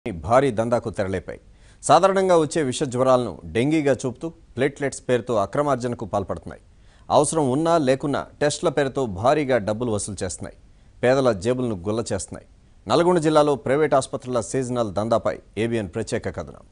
భారీ దందాకు తెరలేపాయి సాధారణంగా వచ్చే విష జ్వరాలను డెంగీగా చూపుతూ ప్లేట్లెట్స్ పేరుతో అక్రమార్జనకు పాల్పడుతున్నాయి అవసరం ఉన్నా లేకున్నా టెస్టుల పేరుతో భారీగా డబ్బులు వసూలు చేస్తున్నాయి పేదల జేబులను గుల్ల చేస్తున్నాయి నల్గొండ జిల్లాలో ప్రైవేట్ ఆసుపత్రుల సీజనల్ దందాపై ఏబిఎన్ ప్రత్యేక కథనం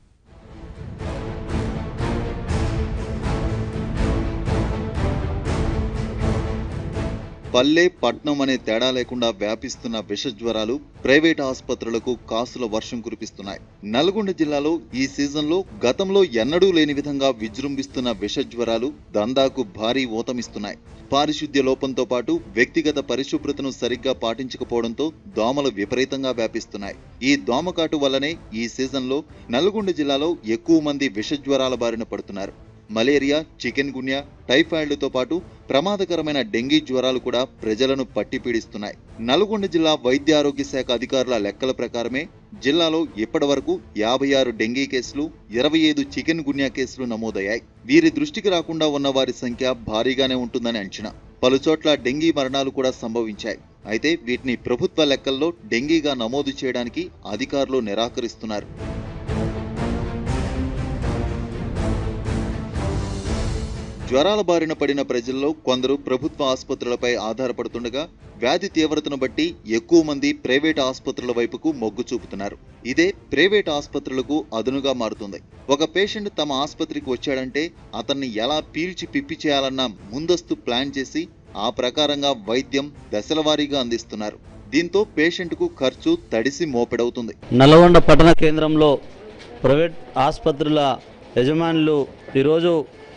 పల్లె పట్నం అనే తేడా లేకుండా వ్యాపిస్తున్న విష జ్వరాలు ప్రైవేట్ ఆసుపత్రులకు కాసుల వర్షం కురిపిస్తున్నాయి నల్గొండ జిల్లాలో ఈ సీజన్లో గతంలో ఎన్నడూ లేని విధంగా విజృంభిస్తున్న విష జ్వరాలు దందాకు భారీ ఊతమిస్తున్నాయి పారిశుద్ధ్య లోపంతో పాటు వ్యక్తిగత పరిశుభ్రతను సరిగ్గా పాటించకపోవడంతో దోమలు విపరీతంగా వ్యాపిస్తున్నాయి ఈ దోమకాటు వల్లనే ఈ సీజన్లో నల్గొండ జిల్లాలో ఎక్కువ మంది విష జ్వరాల బారిన పడుతున్నారు మలేరియా చికెన్ గున్యా టైఫాయిడ్లతో పాటు ప్రమాదకరమైన డెంగీ జ్వరాలు కూడా ప్రజలను పట్టి పీడిస్తున్నాయి నల్గొండ జిల్లా వైద్య ఆరోగ్య శాఖ అధికారుల లెక్కల ప్రకారమే జిల్లాలో ఇప్పటి వరకు యాభై ఆరు డెంగీ కేసులు ఇరవై ఐదు చికెన్ గున్యా కేసులు నమోదయ్యాయి వీరి దృష్టికి రాకుండా ఉన్న వారి సంఖ్య భారీగానే ఉంటుందని అంచనా పలుచోట్ల డెంగీ మరణాలు కూడా సంభవించాయి అయితే వీటిని ప్రభుత్వ లెక్కల్లో డెంగీగా నమోదు చేయడానికి అధికారులు నిరాకరిస్తున్నారు జ్వరాల బారిన పడిన ప్రజల్లో కొందరు ప్రభుత్వ ఆసుపత్రులపై ఆధారపడుతుండగా వ్యాధి తీవ్రతను బట్టి ఎక్కువ మంది ప్రైవేట్ ఆసుపత్రుల వైపుకు మొగ్గు చూపుతున్నారు ఇదే ప్రైవేట్ ఆసుపత్రులకు అదునుగా మారుతుంది ఒక పేషెంట్ తమ ఆసుపత్రికి వచ్చాడంటే అతన్ని ఎలా పీల్చి పిప్పి చేయాలన్న ముందస్తు ప్లాన్ చేసి ఆ ప్రకారంగా వైద్యం దశలవారీగా అందిస్తున్నారు దీంతో పేషెంట్కు ఖర్చు తడిసి మోపెడవుతుంది నల్గొండ పట్టణ కేంద్రంలో ప్రైవేట్ ఆసుపత్రుల యజమానులు ఈరోజు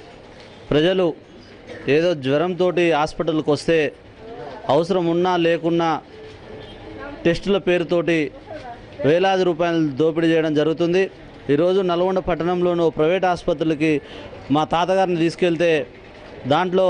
ప్రజలు ఏదో జ్వరంతో హాస్పిటల్కి వస్తే అవసరం ఉన్నా లేకున్నా టెస్టుల పేరుతోటి వేలాది రూపాయలు దోపిడీ చేయడం జరుగుతుంది ఈరోజు నల్గొండ పట్టణంలోని ఓ ప్రైవేట్ ఆసుపత్రులకి మా తాతగారిని తీసుకెళ్తే దాంట్లో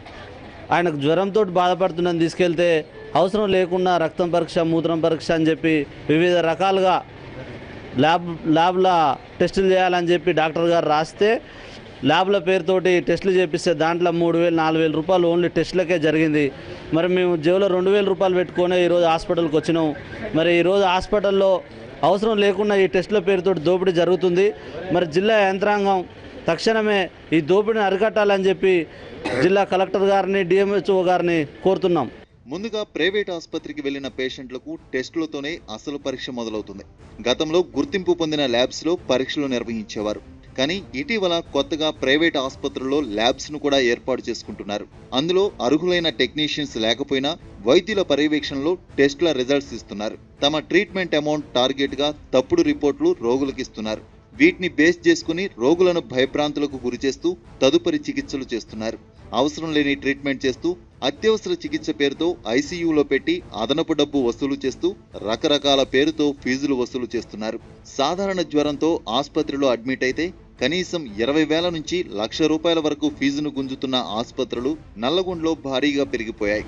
ఆయనకు జ్వరంతో బాధపడుతుందని తీసుకెళ్తే అవసరం లేకుండా రక్తం పరీక్ష మూత్రం పరీక్ష అని చెప్పి వివిధ రకాలుగా ల్యాబ్ ల్యాబ్ల టెస్టులు చేయాలని చెప్పి డాక్టర్ గారు రాస్తే ల్యాబ్ల పేరుతోటి టెస్టులు చేపిస్తే దాంట్లో మూడు వేలు నాలుగు వేల రూపాయలు ఓన్లీ టెస్టులకే జరిగింది మరి మేము జేబులో రెండు వేల రూపాయలు పెట్టుకొని ఈరోజు హాస్పిటల్కి వచ్చినాం మరి ఈరోజు హాస్పిటల్లో అవసరం లేకుండా ఈ టెస్టుల పేరుతోటి దోపిడీ జరుగుతుంది మరి జిల్లా యంత్రాంగం తక్షణమే ఈ దోపిడీని అరికట్టాలని చెప్పి జిల్లా కలెక్టర్ గారిని డిఎంహెచ్ఓ గారిని కోరుతున్నాం ముందుగా ప్రైవేట్ ఆసుపత్రికి వెళ్లిన పేషెంట్లకు టెస్టులతోనే అసలు పరీక్ష మొదలవుతుంది గతంలో గుర్తింపు పొందిన ల్యాబ్స్ లో పరీక్షలు నిర్వహించేవారు కానీ ఇటీవల కొత్తగా ప్రైవేట్ ఆసుపత్రుల్లో ల్యాబ్స్ ను కూడా ఏర్పాటు చేసుకుంటున్నారు అందులో అర్హులైన టెక్నీషియన్స్ లేకపోయినా వైద్యుల పర్యవేక్షణలో టెస్టుల రిజల్ట్స్ ఇస్తున్నారు తమ ట్రీట్మెంట్ అమౌంట్ టార్గెట్ గా తప్పుడు రిపోర్టులు రోగులకు ఇస్తున్నారు వీటిని బేస్ చేసుకుని రోగులను భయభ్రాంతులకు గురిచేస్తూ తదుపరి చికిత్సలు చేస్తున్నారు అవసరం లేని ట్రీట్మెంట్ చేస్తూ అత్యవసర చికిత్స పేరుతో ఐసీయూలో పెట్టి అదనపు డబ్బు వసూలు చేస్తూ రకరకాల పేరుతో ఫీజులు వసూలు చేస్తున్నారు సాధారణ జ్వరంతో ఆసుపత్రిలో అడ్మిట్ అయితే కనీసం ఇరవై వేల నుంచి లక్ష రూపాయల వరకు ఫీజును గుంజుతున్న ఆసుపత్రులు నల్లగొండలో భారీగా పెరిగిపోయాయి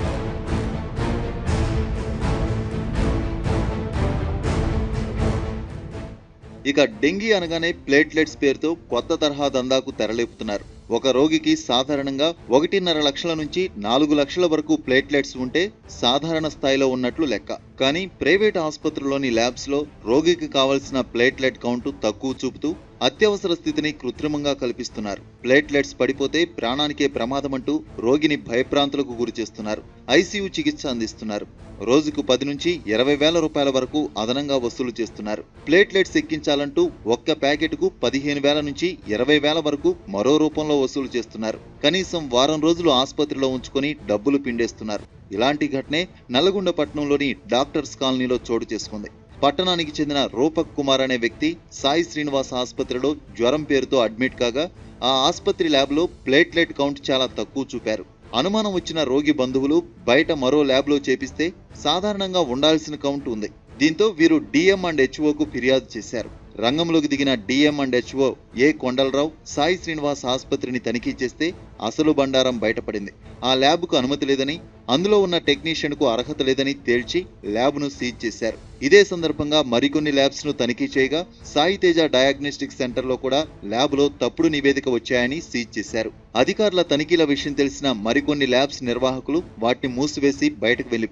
ఇక డెంగీ అనగానే ప్లేట్లెట్స్ పేరుతో కొత్త తరహా దందాకు తెరలేపుతున్నారు ఒక రోగికి సాధారణంగా ఒకటిన్నర లక్షల నుంచి నాలుగు లక్షల వరకు ప్లేట్లెట్స్ ఉంటే సాధారణ స్థాయిలో ఉన్నట్లు లెక్క కానీ ప్రైవేట్ ఆసుపత్రుల్లోని ల్యాబ్స్ లో రోగికి కావలసిన ప్లేట్లెట్ కౌంట్ తక్కువ చూపుతూ అత్యవసర స్థితిని కృత్రిమంగా కల్పిస్తున్నారు ప్లేట్లెట్స్ పడిపోతే ప్రాణానికే ప్రమాదమంటూ రోగిని భయప్రాంతులకు గురి చేస్తున్నారు ఐసీయూ చికిత్స అందిస్తున్నారు రోజుకు పది నుంచి ఇరవై వేల రూపాయల వరకు అదనంగా వసూలు చేస్తున్నారు ప్లేట్లెట్స్ ఎక్కించాలంటూ ఒక్క ప్యాకెట్కు పదిహేను వేల నుంచి ఇరవై వేల వరకు మరో రూపంలో వసూలు చేస్తున్నారు కనీసం వారం రోజులు ఆసుపత్రిలో ఉంచుకొని డబ్బులు పిండేస్తున్నారు ఇలాంటి ఘటనే నల్గొండ పట్టణంలోని డాక్టర్స్ కాలనీలో చోటు చేసుకుంది పట్టణానికి చెందిన రూపక్ కుమార్ అనే వ్యక్తి సాయి శ్రీనివాస్ ఆసుపత్రిలో జ్వరం పేరుతో అడ్మిట్ కాగా ఆ ఆసుపత్రి ల్యాబ్లో ప్లేట్లెట్ కౌంట్ చాలా తక్కువ చూపారు అనుమానం వచ్చిన రోగి బంధువులు బయట మరో ల్యాబ్లో చేపిస్తే సాధారణంగా ఉండాల్సిన కౌంట్ ఉంది దీంతో వీరు డిఎం అండ్ హెచ్ఓకు ఫిర్యాదు చేశారు రంగంలోకి దిగిన DM and HO A Kondalarao Sai Srinivas ఆసుపత్రిని తనిఖీ చేస్తే అసలు బండారం బయటపడింది ఆ ల్యాబ్కు అనుమతి లేదని అందులో ఉన్న టెక్నీషియన్కు అర్హత లేదని తేల్చి ల్యాబ్ను సీజ్ చేశారు ఇదే సందర్భంగా మరికొన్ని ల్యాబ్స్ ను తనిఖీ చేయగా సాయి తేజ డయాగ్నోస్టిక్ సెంటర్లో కూడా ల్యాబ్లో తప్పుడు నివేదిక వచ్చాయని సీజ్ చేశారు అధికారుల తనిఖీల విషయం తెలిసిన మరికొన్ని ల్యాబ్స్ నిర్వాహకులు వాటిని మూసివేసి బయటకు వెళ్లిపోయారు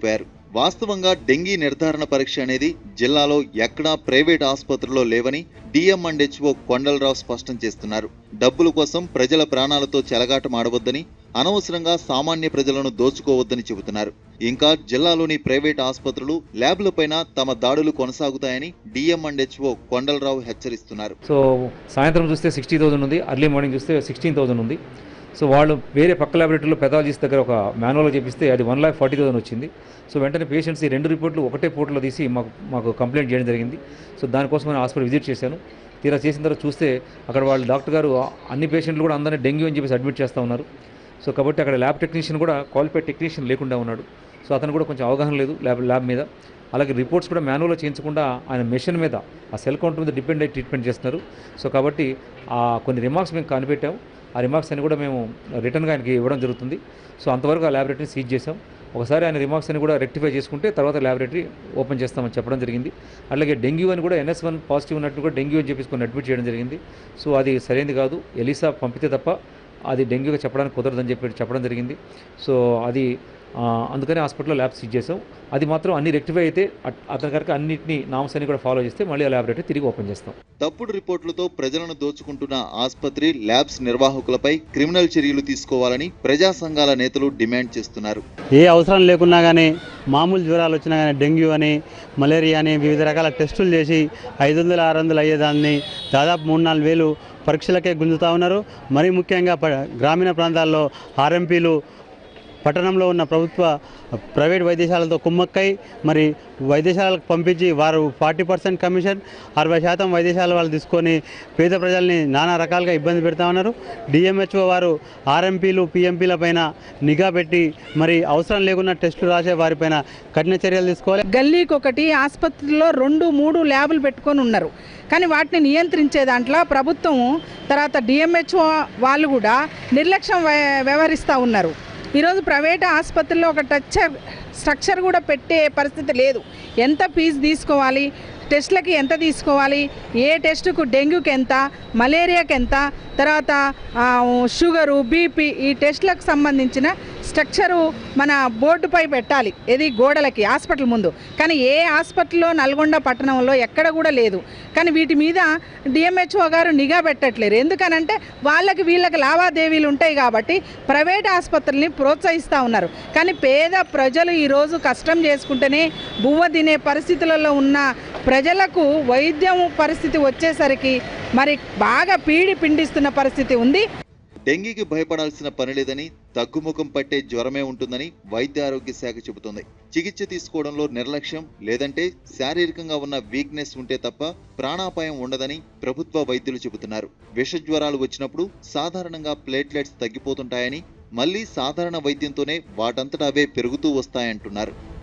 వాస్తవంగా డెంగీ నిర్ధారణ పరీక్ష అనేది జిల్లాలో ఎక్కడా ప్రైవేట్ ఆసుపత్రిలో లేవని డిఎం అండ్ హెచ్ఓ కొండలరావు స్పష్టం చేస్తున్నారు డబ్బుల కోసం ప్రజల ప్రాణాలతో చెలగాటం ఆడవద్దని అనవసరంగా సామాన్య ప్రజలను దోచుకోవద్దని చెబుతున్నారు ఇంకా జిల్లాలోని ప్రైవేట్ ఆసుపత్రులు ల్యాబ్లపైన తమ దాడులు కొనసాగుతాయని డిఎం అండ్ హెచ్ఓ కొండలరావు హెచ్చరిస్తున్నారు సో సాయంత్రం చూస్తే సిక్స్టీ థౌసండ్ ఉంది అర్లీ మార్నింగ్ చూస్తే సిక్స్టీన్ థౌసండ్ ఉంది సో వాళ్ళు వేరే పక్క ల్యాబొరేటరీలో పెథాలజీస్ దగ్గర ఒక మాన్యువల్గా చేపిస్తే అది వన్ ల్యాక్ ఫార్టీ థౌసండ్ వచ్చింది సో వెంటనే పేషెంట్స్ ఈ రెండు రిపోర్ట్లు ఒకటే పోర్ట్లో తీసి మాకు మాకు కంప్లైంట్ చేయడం జరిగింది సో దానికోసం నేను హాస్పిటల్ విజిట్ చేశాను తీరా చేసిన తర్వాత చూస్తే అక్కడ వాళ్ళు డాక్టర్ గారు అన్ని పేషెంట్లు కూడా అందరినీ డెంగ్యూ అని చెప్పేసి అడ్మిట్ చేస్తూ ఉన్నారు సో కాబట్టి అక్కడ ల్యాబ్ టెక్నీషియన్ కూడా క్వాలిఫైడ్ టెక్నీషియన్ లేకుండా ఉన్నాడు సో అతను కూడా కొంచెం అవగాహన లేదు ల్యాబ్ ల్యాబ్ మీద అలాగే రిపోర్ట్స్ కూడా మాన్యువల్గా చేయించకుండా ఆయన మెషిన్ మీద ఆ సెల్ కౌంటర్ మీద డిపెండ్ అయ్యి ట్రీట్మెంట్ చేస్తున్నారు సో కాబట్టి ఆ కొన్ని రిమార్క్స్ మేము కనిపెట్టాం ఆ రిమార్క్స్ అని కూడా మేము రిటర్న్గా ఆయనకి ఇవ్వడం జరుగుతుంది సో అంతవరకు ఆ ల్యాబొరేటరీని సీజ్ చేసాం ఒకసారి ఆయన రిమార్క్స్ అని కూడా రెక్టిఫై చేసుకుంటే తర్వాత ల్యాబొరేటరీ ఓపెన్ చేస్తామని చెప్పడం జరిగింది అలాగే డెంగ్యూ అని కూడా ఎన్ఎస్ వన్ పాజిటివ్ ఉన్నట్టు కూడా డెంగ్యూ అని చెప్పేసి కొన్ని అడ్మిట్ చేయడం జరిగింది సో అది సరైనది కాదు ఎలిసా పంపితే తప్ప అది డెంగ్యూగా చెప్పడానికి కుదరదని చెప్పి చెప్పడం జరిగింది సో అది ఆ, అందుకని హాస్పిటల్లో ల్యాబ్ సీజ్ చేసాం అది మాత్రం అన్ని రెక్టిఫై అయితే అట్- అతని కనుక అన్నింటినీ నామ్స్ అన్ని కూడా ఫాలో చేస్తే మళ్ళీ ఆ ల్యాబొరేటరీ తిరిగి ఓపెన్ చేస్తాం తప్పుడు రిపోర్టులతో ప్రజలను దోచుకుంటున్న ఆసుపత్రి ల్యాబ్స్ నిర్వాహకులపై క్రిమినల్ చర్యలు తీసుకోవాలని ప్రజా సంఘాల నేతలు డిమాండ్ చేస్తున్నారు ఏ అవసరం లేకున్నా కానీ మామూలు జ్వరాలు వచ్చినా కానీ డెంగ్యూ అని మలేరియా అని వివిధ రకాల టెస్టులు చేసి ఐదు వందలు ఆరు వందలు అయ్యేదాన్ని దాదాపు మూడు నాలుగు వేలు పరీక్షలకే గుంజుతూ ఉన్నారు మరీ ముఖ్యంగా ప- గ్రామీణ ప్రాంతాల్లో ఆర్ఎంపీలు పట్టణంలో ఉన్న ప్రభుత్వ ప్రైవేట్ వైద్యశాలతో కుమ్మక్కై మరి వైద్యశాలకు పంపించి వారు ఫార్టీ పర్సెంట్ కమిషన్ అరవై శాతం వైద్యశాల వాళ్ళు తీసుకొని పేద ప్రజల్ని నానా రకాలుగా ఇబ్బంది పెడతా ఉన్నారు డిఎంహెచ్ఓ వారు ఆర్ఎంపీలు పిఎంపీల పైన నిఘా పెట్టి మరి అవసరం లేకున్న టెస్టులు రాసే వారిపైన కఠిన చర్యలు తీసుకోవాలి గల్లీకి ఒకటి ఆసుపత్రిలో రెండు మూడు ల్యాబులు పెట్టుకొని ఉన్నారు కానీ వాటిని నియంత్రించే దాంట్లో ప్రభుత్వం తర్వాత డిఎంహెచ్ఓ వాళ్ళు కూడా నిర్లక్ష్యం వ్య- వ్యవహరిస్తూ ఉన్నారు ఈరోజు ప్రైవేట్ ఆసుపత్రిలో ఒక టచ్చర్ స్ట్రక్చర్ కూడా పెట్టే పరిస్థితి లేదు ఎంత ఫీజు తీసుకోవాలి టెస్ట్లకి ఎంత తీసుకోవాలి ఏ టెస్టుకు డెంగ్యూకి ఎంత మలేరియాకి ఎంత తర్వాత ఆ, షుగరు బీపీ ఈ టెస్ట్లకు సంబంధించిన స్ట్రక్చరు మన బోర్డుపై పెట్టాలి ఇది గోడలకి హాస్పిటల్ ముందు కానీ ఏ హాస్పిటల్లో నల్గొండ పట్టణంలో ఎక్కడ కూడా లేదు కానీ వీటి మీద డిఎంహెచ్ఓ గారు నిఘా పెట్టట్లేరు ఎందుకనంటే వాళ్ళకి వీళ్ళకి లావాదేవీలు ఉంటాయి కాబట్టి ప్రైవేట్ ఆసుపత్రుల్ని ప్రోత్సహిస్తూ ఉన్నారు కానీ పేద ప్రజలు ఈరోజు కష్టం చేసుకుంటేనే బువ్వ తినే పరిస్థితులలో ఉన్న ప్రజలకు వైద్యం పరిస్థితి వచ్చేసరికి మరి బాగా పీడి పిండిస్తున్న పరిస్థితి ఉంది డెంగీకి భయపడాల్సిన పని లేదని తగ్గుముఖం పట్టే జ్వరమే ఉంటుందని వైద్య ఆరోగ్య శాఖ చెబుతోంది చికిత్స తీసుకోవడంలో నిర్లక్ష్యం లేదంటే శారీరకంగా ఉన్న వీక్నెస్ ఉంటే తప్ప ప్రాణాపాయం ఉండదని ప్రభుత్వ వైద్యులు చెబుతున్నారు విష జ్వరాలు వచ్చినప్పుడు సాధారణంగా ప్లేట్లెట్స్ తగ్గిపోతుంటాయని మళ్ళీ సాధారణ వైద్యంతోనే వాటంతట అవే పెరుగుతూ వస్తాయంటున్నారు